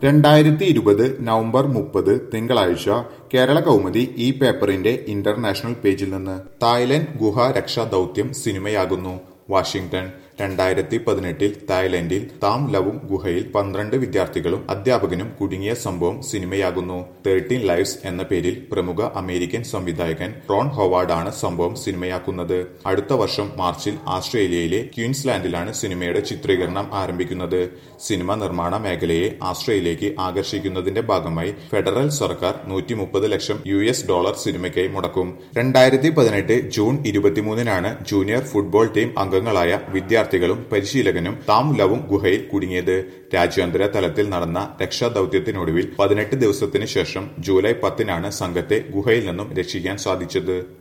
രണ്ടായിരത്തി ഇരുപത് നവംബർ മുപ്പത് തിങ്കളാഴ്ച കേരള കൗമുദി ഈ പേപ്പറിന്റെ ഇന്റർനാഷണൽ പേജിൽ നിന്ന് തായ്ലൻഡ് ഗുഹ രക്ഷാ ദൗത്യം സിനിമയാകുന്നു വാഷിംഗ്ടൺ രണ്ടായിരത്തി പതിനെട്ടിൽ തായ്ലൻഡിൽ താം ലവും ഗുഹയിൽ പന്ത്രണ്ട് വിദ്യാർത്ഥികളും അധ്യാപകനും കുടുങ്ങിയ സംഭവം സിനിമയാകുന്നു തേർട്ടീൻ ലൈവ്സ് എന്ന പേരിൽ പ്രമുഖ അമേരിക്കൻ സംവിധായകൻ റോൺ ഹൊവാർഡാണ് സംഭവം സിനിമയാക്കുന്നത് അടുത്ത വർഷം മാർച്ചിൽ ആസ്ട്രേലിയയിലെ ക്വീൻസ്ലാൻഡിലാണ് സിനിമയുടെ ചിത്രീകരണം ആരംഭിക്കുന്നത് സിനിമ നിർമ്മാണ മേഖലയെ ആസ്ട്രേലിയയിലേക്ക് ആകർഷിക്കുന്നതിന്റെ ഭാഗമായി ഫെഡറൽ സർക്കാർ നൂറ്റി മുപ്പത് ലക്ഷം യു എസ് ഡോളർ സിനിമയ്ക്കായി മുടക്കും രണ്ടായിരത്തി പതിനെട്ട് ജൂൺ ഇരുപത്തിമൂന്നിനാണ് ജൂനിയർ ഫുട്ബോൾ ടീം അംഗങ്ങളായ വിദ്യാർത്ഥികളും പരിശീലകനും താം ലവും ഗുഹയിൽ കുടുങ്ങിയത് രാജ്യാന്തര തലത്തിൽ നടന്ന രക്ഷാദൌത്യത്തിനൊടുവിൽ പതിനെട്ട് ദിവസത്തിന് ശേഷം ജൂലൈ പത്തിനാണ് സംഘത്തെ ഗുഹയിൽ നിന്നും രക്ഷിക്കാൻ സാധിച്ചത്